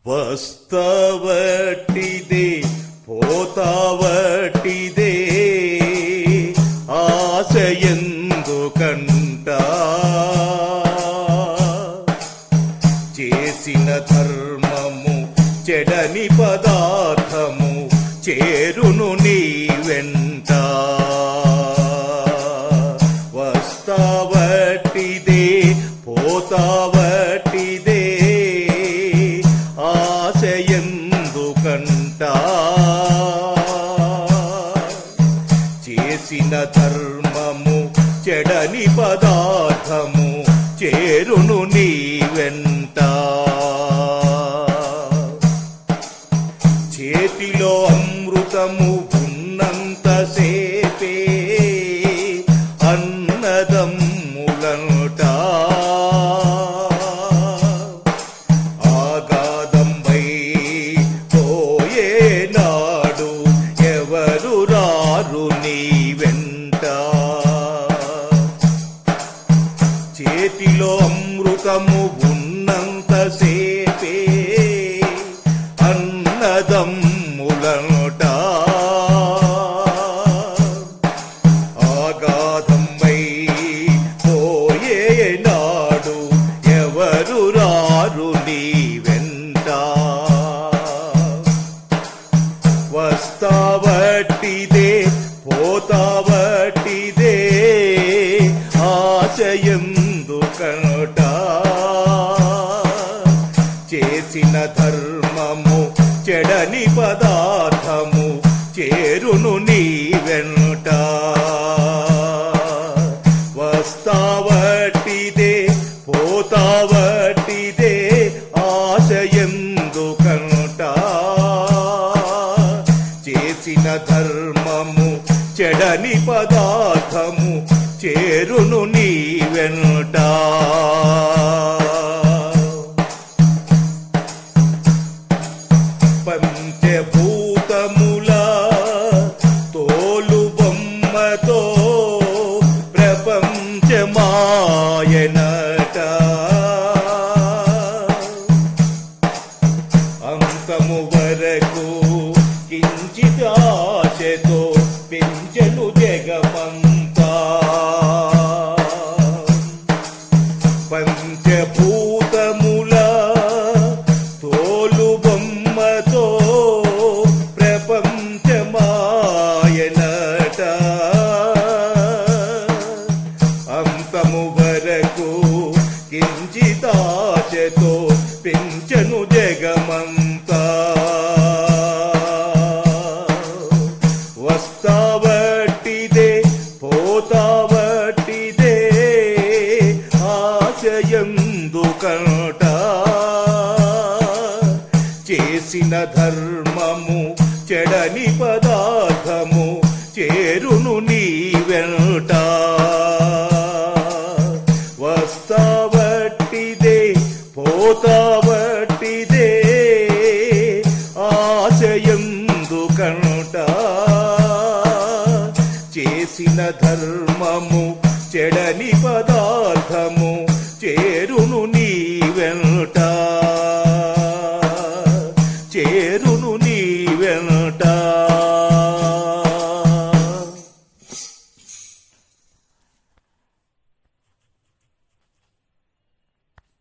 వస్తవటిదే పోతావటిదే ఆశ ఎందుకంట చేసిన ధర్మము చెడని పదార్థము చేరును నీ వెంట వస్తావటిదే పోతావటిదే ఆశ ఎందుకంట చేసిన ధర్మము చెడని పదార్థము చేరును నీ వెంట చేతిలో అమృతము ఉన్నంత సేపే అన్నదమ్ములంట ఆగాదంబై పోయే నాడు ఎవరు రారు నీ వెంట చేతిలో అమృతము ఉన్నంత సేపే అన్నదమ్ములనుట ఆగాధంబై పోయే నాడు ఎవరు రారు నీ వెంట వస్తావట్టిదే పోతావట్టిదే ఆశయందుకనుట చేసిన ధర్మము చెడని పదార్థము చేరును నీ వెంట వస్తావట్టిదే పోతావట్టిదే ఆశయందుకనుట చేసిన ధర్మము చెడని పదార్థము చేరును నీ వెనుట పంచభూతముల తోలు బొమ్మతో ప్రపంచమాయనట అంతము వరకు కించిత్ ఆశతో పెంచను జగమంతా పంచభూతముల తోలు బొమ్మతో ప్రపంచమాయనట అంతము వరకు కించితాశతో పెంచను జగమంతా వస్తావట్టిదే పోతావట్టిదే ఆశయందుకట చేసిన ధర్మము చెడని పదార్థము చేరును నీ వెంట వస్తావట్టిదే పోతావట్టిదే ఆశయందుకనుట చేసిన ధర్మము చెడని పదార్థము చేరును నీ వెంట